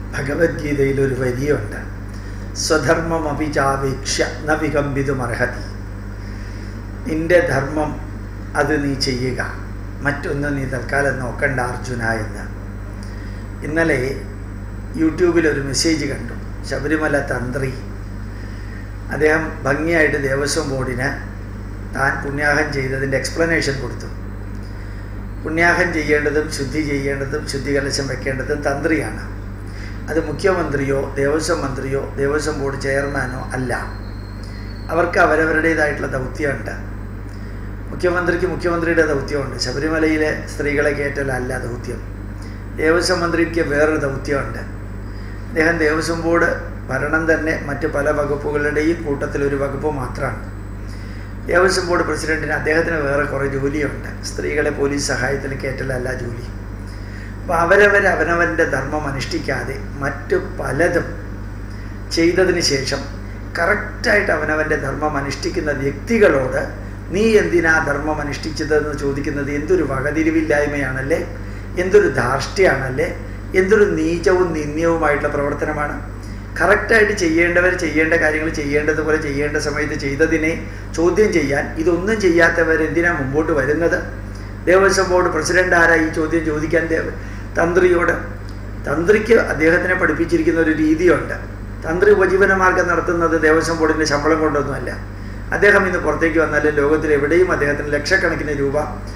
ഭഗവത്ഗീതയിൽ ഒരു വരിയുണ്ട് സ്വധർമ്മം അഭിചാപേക്ഷ ന വികമ്പിതുമർഹതി നിന്റെ ധർമ്മം അത് നീ ചെയ്യുക മറ്റൊന്ന് നീ തൽക്കാലം നോക്കണ്ട അർജുന എന്ന് ഇന്നലെ യൂട്യൂബിൽ ഒരു മെസ്സേജ് കണ്ടു ശബരിമല തന്ത്രി അദ്ദേഹം ഭംഗിയായിട്ട് ദേവസ്വം ബോർഡിന് താൻ പുണ്യാഹം ചെയ്തതിൻ്റെ എക്സ്പ്ലനേഷൻ കൊടുത്തു പുണ്യാഹം ചെയ്യേണ്ടതും ശുദ്ധി ചെയ്യേണ്ടതും ശുദ്ധി കലശം വെക്കേണ്ടതും തന്ത്രിയാണ് അത് മുഖ്യമന്ത്രിയോ ദേവസ്വം മന്ത്രിയോ ദേവസ്വം ബോർഡ് ചെയർമാനോ അല്ല അവർക്ക് അവരവരുടേതായിട്ടുള്ള ദൗത്യമുണ്ട് മുഖ്യമന്ത്രിക്ക് മുഖ്യമന്ത്രിയുടെ ദൗത്യമുണ്ട് ശബരിമലയിലെ സ്ത്രീകളെ കയറ്റലല്ല ദൗത്യം ദേവസ്വം മന്ത്രിക്ക് വേറൊരു ദൗത്യമുണ്ട് അദ്ദേഹം ദേവസ്വം ബോർഡ് ഭരണം തന്നെ മറ്റ് പല വകുപ്പുകളുടെയും കൂട്ടത്തിൽ ഒരു വകുപ്പ് മാത്രമാണ് ദേവസ്വം ബോർഡ് പ്രസിഡന്റിന് അദ്ദേഹത്തിന് വേറെ കുറേ ജോലിയുണ്ട് സ്ത്രീകളെ പോലീസ് സഹായത്തിന് കയറ്റലല്ല ജോലി അപ്പോൾ അവരവർ അവനവൻ്റെ ധർമ്മം അനുഷ്ഠിക്കാതെ മറ്റു പലതും ചെയ്തതിന് ശേഷം കറക്റ്റായിട്ട് അവനവൻ്റെ ധർമ്മം അനുഷ്ഠിക്കുന്ന വ്യക്തികളോട് നീ എന്തിനാ ധർമ്മം അനുഷ്ഠിച്ചതെന്ന് ചോദിക്കുന്നത് എന്തൊരു വകതിരിവില്ലായ്മയാണല്ലേ എന്തൊരു ധാർഷ്ട്യാണല്ലേ എന്തൊരു നീചവും നിന്ദ്യവുമായിട്ടുള്ള പ്രവർത്തനമാണ് കറക്റ്റായിട്ട് ചെയ്യേണ്ടവർ ചെയ്യേണ്ട കാര്യങ്ങൾ ചെയ്യേണ്ടതുപോലെ ചെയ്യേണ്ട സമയത്ത് ചെയ്തതിനെ ചോദ്യം ചെയ്യാൻ ഇതൊന്നും ചെയ്യാത്തവർ എന്തിനാ മുമ്പോട്ട് വരുന്നത് ദേവസ്വം ബോർഡ് പ്രസിഡന്റ് ആരാ ഈ ചോദ്യം ചോദിക്കാൻ ദേവ തന്ത്രിയോട് തന്ത്രിക്ക് അദ്ദേഹത്തിനെ പഠിപ്പിച്ചിരിക്കുന്ന ഒരു രീതിയുണ്ട് തന്ത്രി ഉപജീവന മാർഗം നടത്തുന്നത് ദേവസ്വം ബോർഡിൻ്റെ ശമ്പളം കൊണ്ടൊന്നുമല്ല അദ്ദേഹം ഇന്ന് പുറത്തേക്ക് വന്നാലും ലോകത്തിൽ എവിടെയും അദ്ദേഹത്തിന് ലക്ഷക്കണക്കിന് രൂപ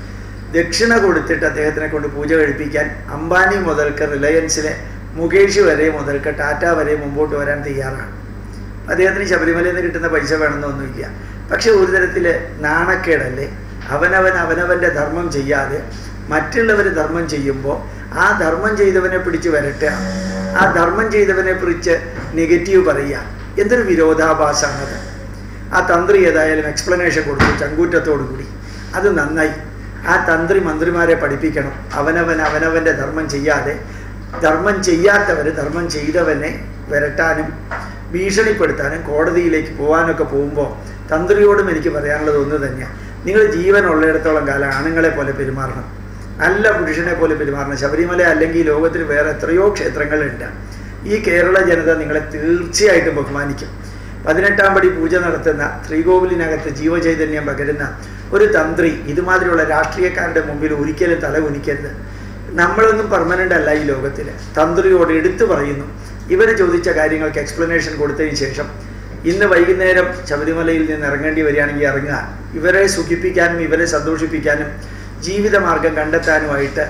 ദക്ഷിണ കൊടുത്തിട്ട് അദ്ദേഹത്തിനെ കൊണ്ട് പൂജ കഴിപ്പിക്കാൻ അംബാനി മുതൽക്ക് റിലയൻസിലെ മുകേഷ് വരെ മുതൽക്ക് ടാറ്റ വരെ മുമ്പോട്ട് വരാൻ തയ്യാറാണ് അദ്ദേഹത്തിന് ശബരിമലയിൽ നിന്ന് കിട്ടുന്ന പൈസ വേണമെന്നൊന്നുമില്ല പക്ഷെ ഒരു തരത്തിൽ നാണക്കേടല്ലേ അവനവൻ അവനവൻ്റെ ധർമ്മം ചെയ്യാതെ മറ്റുള്ളവർ ധർമ്മം ചെയ്യുമ്പോൾ ആ ധർമ്മം ചെയ്തവനെ പിടിച്ച് വരട്ടുക ആ ധർമ്മം ചെയ്തവനെ പിടിച്ച് നെഗറ്റീവ് പറയുക എന്തൊരു വിരോധാഭാസമാണത് ആ തന്ത്രി ഏതായാലും എക്സ്പ്ലനേഷൻ കൊടുത്തു ചങ്കൂറ്റത്തോടു കൂടി അത് നന്നായി ആ തന്ത്രി മന്ത്രിമാരെ പഠിപ്പിക്കണം അവനവൻ അവനവൻ്റെ ധർമ്മം ചെയ്യാതെ ധർമ്മം ചെയ്യാത്തവർ ധർമ്മം ചെയ്തവനെ വരട്ടാനും ഭീഷണിപ്പെടുത്താനും കോടതിയിലേക്ക് പോകാനൊക്കെ പോകുമ്പോൾ തന്ത്രിയോടും എനിക്ക് പറയാനുള്ളത് ഒന്ന് തന്നെയാണ് നിങ്ങൾ ജീവൻ ഉള്ളിടത്തോളം കാലം ആണുങ്ങളെ പോലെ പെരുമാറണം നല്ല പുരുഷനെ പോലെ പെരുമാറണം ശബരിമല അല്ലെങ്കിൽ ലോകത്തിൽ വേറെ എത്രയോ ക്ഷേത്രങ്ങളുണ്ട് ഈ കേരള ജനത നിങ്ങളെ തീർച്ചയായിട്ടും ബഹുമാനിക്കും പതിനെട്ടാം പടി പൂജ നടത്തുന്ന ശ്രീകോവിലിനകത്ത് ജീവചൈതന്യം പകരുന്ന ഒരു തന്ത്രി ഇതുമാതിരിയുള്ള രാഷ്ട്രീയക്കാരുടെ മുമ്പിൽ ഒരിക്കലും തല കുനിക്കരുത് നമ്മളൊന്നും പെർമനൻ്റ് അല്ല ഈ ലോകത്തിൽ തന്ത്രിയോട് എടുത്തു പറയുന്നു ഇവർ ചോദിച്ച കാര്യങ്ങൾക്ക് എക്സ്പ്ലനേഷൻ കൊടുത്തതിന് ശേഷം ഇന്ന് വൈകുന്നേരം ശബരിമലയിൽ നിന്ന് ഇറങ്ങേണ്ടി വരികയാണെങ്കിൽ ഇറങ്ങുക ഇവരെ സുഖിപ്പിക്കാനും ഇവരെ സന്തോഷിപ്പിക്കാനും ജീവിതമാർഗം കണ്ടെത്താനുമായിട്ട്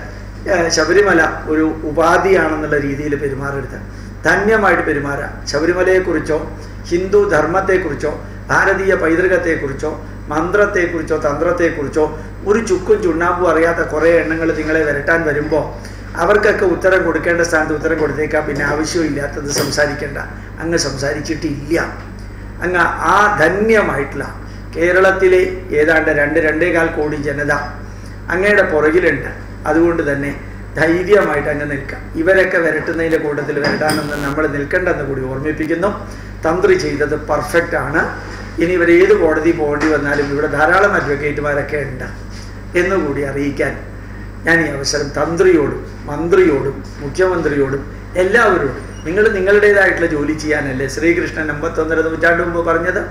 ശബരിമല ഒരു ഉപാധിയാണെന്നുള്ള രീതിയിൽ പെരുമാറരുത് ധന്യമായിട്ട് പെരുമാറുക ശബരിമലയെക്കുറിച്ചോ ഹിന്ദു ധർമ്മത്തെക്കുറിച്ചോ ഭാരതീയ പൈതൃകത്തെക്കുറിച്ചോ മന്ത്രത്തെക്കുറിച്ചോ തന്ത്രത്തെക്കുറിച്ചോ ഒരു ചുക്കും ചുണ്ണാമ്പും അറിയാത്ത കുറേ എണ്ണങ്ങൾ നിങ്ങളെ വരട്ടാൻ വരുമ്പോൾ അവർക്കൊക്കെ ഉത്തരം കൊടുക്കേണ്ട സ്ഥാനത്ത് ഉത്തരം കൊടുത്തേക്കാം പിന്നെ ആവശ്യമില്ലാത്തത് സംസാരിക്കേണ്ട അങ്ങ് സംസാരിച്ചിട്ടില്ല അങ്ങ് ആ ധന്യമായിട്ടുള്ള കേരളത്തിലെ ഏതാണ്ട് രണ്ട് രണ്ടേകാൽ കോടി ജനത അങ്ങയുടെ പുറകിലുണ്ട് അതുകൊണ്ട് തന്നെ ധൈര്യമായിട്ട് അങ്ങ് നിൽക്കാം ഇവരൊക്കെ വരട്ടുന്നതിൻ്റെ കൂട്ടത്തിൽ വരട്ടാനെന്ന് നമ്മൾ നിൽക്കേണ്ടെന്ന് കൂടി ഓർമ്മിപ്പിക്കുന്നു തന്ത്രി ചെയ്തത് പെർഫെക്റ്റ് ആണ് ഇനി ഇവർ ഏത് കോടതി പോകേണ്ടി വന്നാലും ഇവിടെ ധാരാളം അഡ്വക്കേറ്റുമാരൊക്കെ ഉണ്ട് എന്നുകൂടി അറിയിക്കാൻ ഞാൻ ഈ അവസരം തന്ത്രിയോടും മന്ത്രിയോടും മുഖ്യമന്ത്രിയോടും എല്ലാവരോടും നിങ്ങൾ നിങ്ങളുടേതായിട്ടുള്ള ജോലി ചെയ്യാനല്ലേ ശ്രീകൃഷ്ണൻ അമ്പത്തൊന്നര നൂറ്റാണ്ട് മുമ്പ് പറഞ്ഞത്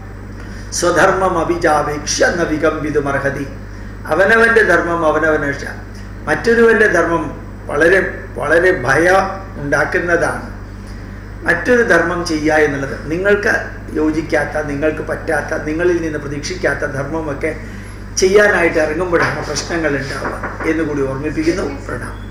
സ്വധർമ്മം അഭിജാപേക്ഷ ന വികമ്പിതുമർഹതി അവനവൻ്റെ ധർമ്മം അവനവനേഷ മറ്റൊരുവൻ്റെ ധർമ്മം വളരെ വളരെ ഭയ ഉണ്ടാക്കുന്നതാണ് മറ്റൊരു ധർമ്മം ചെയ്യുക എന്നുള്ളത് നിങ്ങൾക്ക് യോജിക്കാത്ത നിങ്ങൾക്ക് പറ്റാത്ത നിങ്ങളിൽ നിന്ന് പ്രതീക്ഷിക്കാത്ത ധർമ്മമൊക്കെ ചെയ്യാനായിട്ട് ഇറങ്ങുമ്പോഴാണ് പ്രശ്നങ്ങൾ ഉണ്ടാവുക എന്നുകൂടി ഓർമ്മിപ്പിക്കുന്നു പ്രണാമം